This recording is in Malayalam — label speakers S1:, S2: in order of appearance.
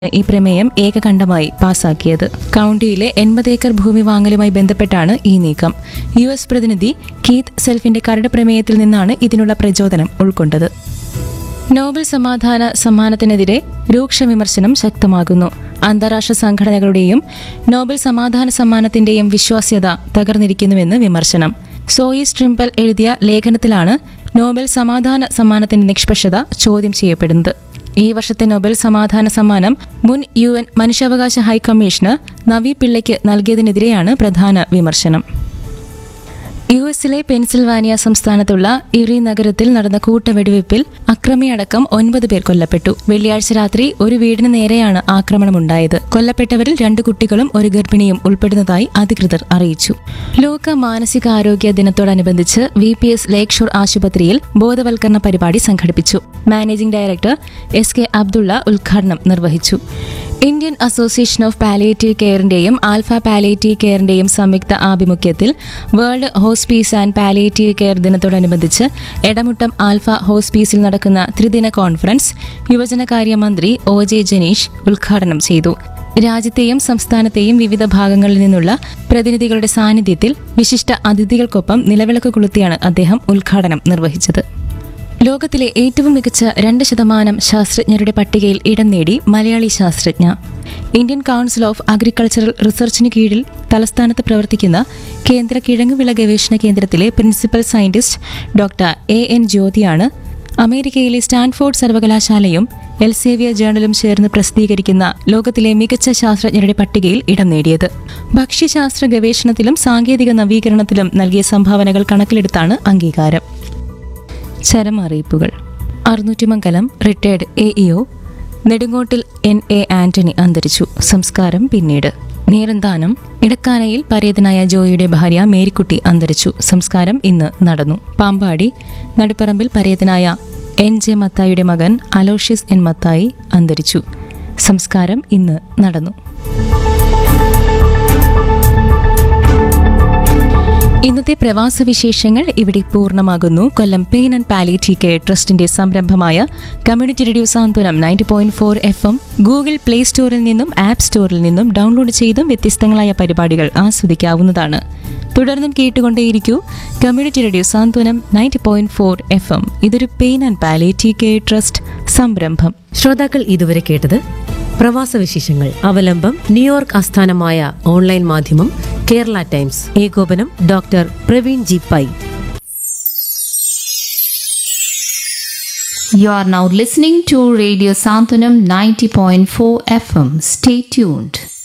S1: ഈ പ്രമേയം ഏകകണ്ഠമായി പാസാക്കിയത് കൗണ്ടിയിലെ എൺപത് ഏക്കർ ഭൂമി വാങ്ങലുമായി ബന്ധപ്പെട്ടാണ് ഈ നീക്കം യു എസ് പ്രതിനിധി കീത്ത് സെൽഫിന്റെ കരട് പ്രമേയത്തിൽ നിന്നാണ് ഇതിനുള്ള പ്രചോദനം ഉൾക്കൊണ്ടത് നോബൽ സമാധാന സമ്മാനത്തിനെതിരെ രൂക്ഷ വിമർശനം ശക്തമാകുന്നു അന്താരാഷ്ട്ര സംഘടനകളുടെയും നോബൽ സമാധാന സമ്മാനത്തിന്റെയും വിശ്വാസ്യത തകർന്നിരിക്കുന്നുവെന്ന് വിമർശനം സോയി സ്ട്രിംപൽ എഴുതിയ ലേഖനത്തിലാണ് നോബൽ സമാധാന സമ്മാനത്തിന്റെ നിഷ്പക്ഷത ചോദ്യം ചെയ്യപ്പെടുന്നത് ഈ വർഷത്തെ നൊബേൽ സമാധാന സമ്മാനം മുൻ യു എൻ മനുഷ്യാവകാശ ഹൈക്കമ്മീഷണർ നവി പിള്ളയ്ക്ക് നൽകിയതിനെതിരെയാണ് പ്രധാന വിമർശനം യു എസിലെ പെൻസിൽവാനിയ സംസ്ഥാനത്തുള്ള ഇറി നഗരത്തിൽ നടന്ന കൂട്ടവെടിവെപ്പിൽ അക്രമിയടക്കം ഒൻപത് പേർ കൊല്ലപ്പെട്ടു വെള്ളിയാഴ്ച രാത്രി ഒരു വീടിന് നേരെയാണ് ആക്രമണമുണ്ടായത് കൊല്ലപ്പെട്ടവരിൽ രണ്ട് കുട്ടികളും ഒരു ഗർഭിണിയും ഉൾപ്പെടുന്നതായി അധികൃതർ അറിയിച്ചു ലോക മാനസികാരോഗ്യ ദിനത്തോടനുബന്ധിച്ച് V P S Lakeshore ആശുപത്രിയിൽ ബോധവൽക്കരണ പരിപാടി സംഘടിപ്പിച്ചു managing director S K Abdullah ഉദ്ഘാടനം നിർവഹിച്ചു ഇന്ത്യൻ അസോസിയേഷൻ ഓഫ് പാലിയേറ്റീവ് കെയറിന്റെയും ആൽഫ പാലിയേറ്റീവ് കെയറിന്റെയും സംയുക്ത ആഭിമുഖ്യത്തിൽ World Hospice and palliative Care ദിനത്തോടനുബന്ധിച്ച് എടമുട്ടം ആൽഫ ഹോസ്പീസിൽ നടക്കുന്ന ത്രിദിന കോൺഫറൻസ് യുവജനകാര്യ മന്ത്രി ഒ ജെ ജനീഷ് ഉദ്ഘാടനം ചെയ്തു രാജ്യത്തെയും സംസ്ഥാനത്തെയും വിവിധ ഭാഗങ്ങളിൽ നിന്നുള്ള പ്രതിനിധികളുടെ സാന്നിധ്യത്തിൽ വിശിഷ്ട അതിഥികൾക്കൊപ്പം നിലവിളക്ക് കൊളുത്തിയാണ് അദ്ദേഹം ഉദ്ഘാടനം നിർവഹിച്ചത് ലോകത്തിലെ ഏറ്റവും മികച്ച രണ്ട് ശതമാനം ശാസ്ത്രജ്ഞരുടെ പട്ടികയിൽ ഇടം നേടി മലയാളി ശാസ്ത്രജ്ഞ ഇന്ത്യൻ കൗൺസിൽ ഓഫ് അഗ്രികൾച്ചറൽ റിസർച്ചിന് കീഴിൽ തലസ്ഥാനത്ത് പ്രവർത്തിക്കുന്ന കേന്ദ്ര കിഴങ്ങുവിള ഗവേഷണ കേന്ദ്രത്തിലെ principal scientist doctor A N ജ്യോതിയാണ് അമേരിക്കയിലെ സ്റ്റാൻഫോർഡ് സർവകലാശാലയും എൽസേവിയ ജേണലും ചേർന്ന് പ്രസിദ്ധീകരിക്കുന്ന ലോകത്തിലെ മികച്ച ശാസ്ത്രജ്ഞരുടെ പട്ടികയിൽ ഇടം നേടിയത് ഭക്ഷ്യശാസ്ത്ര ഗവേഷണത്തിലും സാങ്കേതിക നവീകരണത്തിലും നൽകിയ സംഭാവനകൾ കണക്കിലെടുത്താണ് അംഗീകാരം ചരമറിയിപ്പുകൾ Arunnoottimangalam retired A EO Nedungottil N A Antony അന്തരിച്ചു സംസ്കാരം പിന്നീട് നേരന്താനം ഇടക്കാനയിൽ പരേതനായ ജോയിയുടെ ഭാര്യ മേരിക്കുട്ടി അന്തരിച്ചു സംസ്കാരം ഇന്ന് നടന്നു പാമ്പാടി നടുപ്പറമ്പിൽ പരേതനായ എൻ ജെ മത്തായിയുടെ മകൻ അലോഷ്യസ് എൻ മത്തായി അന്തരിച്ചു സംസ്കാരം ഇന്ന് നടന്നു ഇന്നത്തെ പ്രവാസ വിശേഷങ്ങൾ ഇവിടെ പൂർണ്ണമാകുന്നു Kollam pain and palliative care ട്രസ്റ്റിന്റെ സംരംഭമായ community radio Santhwanam ninety point four F M Google Play സ്റ്റോറിൽ നിന്നും ആപ്പ് സ്റ്റോറിൽ നിന്നും ഡൗൺലോഡ് ചെയ്തും വ്യത്യസ്തങ്ങളായ പരിപാടികൾ ആസ്വദിക്കാവുന്നതാണ് തുടർന്നും കേട്ടുകൊണ്ടേയിരിക്കൂ community radio Santhwanam ninety point four F M ഇതൊരു pain and palliative care trust സംരംഭം
S2: ശ്രോതാക്കൾ ഇതുവരെ കേട്ടത് പ്രവാസ വിശേഷങ്ങൾ അവലംബം ന്യൂയോർക്ക് ആസ്ഥാനമായ ഓൺലൈൻ മാധ്യമം കേരള ടൈംസ് ഏകോപനം doctor Praveen G Pai
S3: You are now listening to Radio Santanam 90.4 FM. Stay tuned.